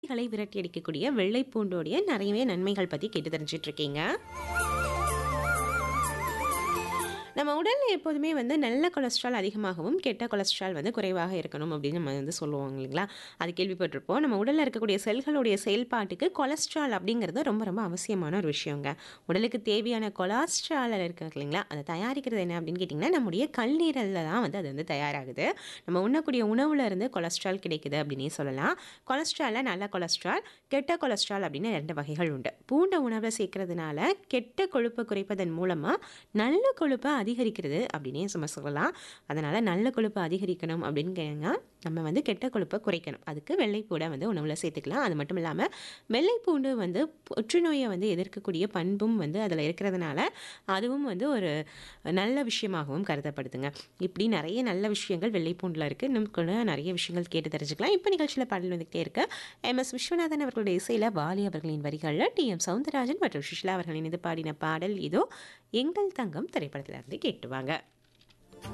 களை விரட்டி அடிக்கக்கூடிய வெள்ளை பூண்டோடைய நிறையவே நன்மைகள் பற்றி கேட்டு தெரிஞ்சிட்டு இருக்கீங்க நம்ம உடலில் எப்போதுமே வந்து நல்ல கொலஸ்ட்ரால் அதிகமாகவும் கெட்ட கொலஸ்ட்ரால் வந்து குறைவாக இருக்கணும் அப்படின்னு நம்ம வந்து சொல்லுவோம் இல்லைங்களா அது கேள்விப்பட்டிருப்போம் நம்ம உடலில் இருக்கக்கூடிய செல்களுடைய செயல்பாட்டுக்கு கொலஸ்ட்ரால் அப்படிங்கிறது ரொம்ப ரொம்ப அவசியமான ஒரு விஷயங்க உடலுக்கு தேவையான கொலஸ்ட்ரால் இருக்கு இல்லைங்களா அதை தயாரிக்கிறது என்ன அப்படின்னு கேட்டிங்கன்னா நம்முடைய கல்லீரலில் தான் வந்து அது வந்து தயாராகுது நம்ம உண்ணக்கூடிய உணவுல இருந்து கொலஸ்ட்ரால் கிடைக்குது அப்படின்னே சொல்லலாம் கொலஸ்ட்ராலில் நல்ல கொலஸ்ட்ரால் கெட்ட கொலஸ்ட்ரால் அப்படின்னு ரெண்டு வகைகள் உண்டு பூண்டை உணவில் சேர்க்கறதுனால கெட்ட கொழுப்பை குறைப்பதன் மூலமாக நல்ல கொழுப்பை அதிகரிக்கிறது அப்படின்னே நம்ம சொல்லலாம் அதனால் நல்ல கொழுப்பை அதிகரிக்கணும் அப்படின்னு கேங்க நம்ம வந்து கெட்ட கொழுப்பை குறைக்கணும் அதுக்கு வெள்ளைப்பூடை வந்து உணவில் சேர்த்துக்கலாம் அது மட்டும் இல்லாமல் வெள்ளைப்பூண்டு வந்து புற்றுநோயை வந்து எதிர்க்கக்கூடிய பண்பும் வந்து அதில் இருக்கிறதுனால அதுவும் வந்து ஒரு நல்ல விஷயமாகவும் கருதப்படுதுங்க இப்படி நிறைய நல்ல விஷயங்கள் வெள்ளைப்பூண்டில் இருக்குது இன்னும் கூட நிறைய விஷயங்கள் கேட்டு தெரிஞ்சுக்கலாம் இப்போ நிகழ்ச்சியில் பாடல் வந்துகிட்டே இருக்கு எம் எஸ் விஸ்வநாதன் அவர்களுடைய இசையில் வாலி அவர்களின் வரிகளில் டி எம் சவுந்தரராஜன் மற்றும் சுஷ்லா அவர்களின் இது பாடின பாடல் இதோ எங்கள் தங்கம் திரைப்படத்திலிருந்து கேட்டுவாங்க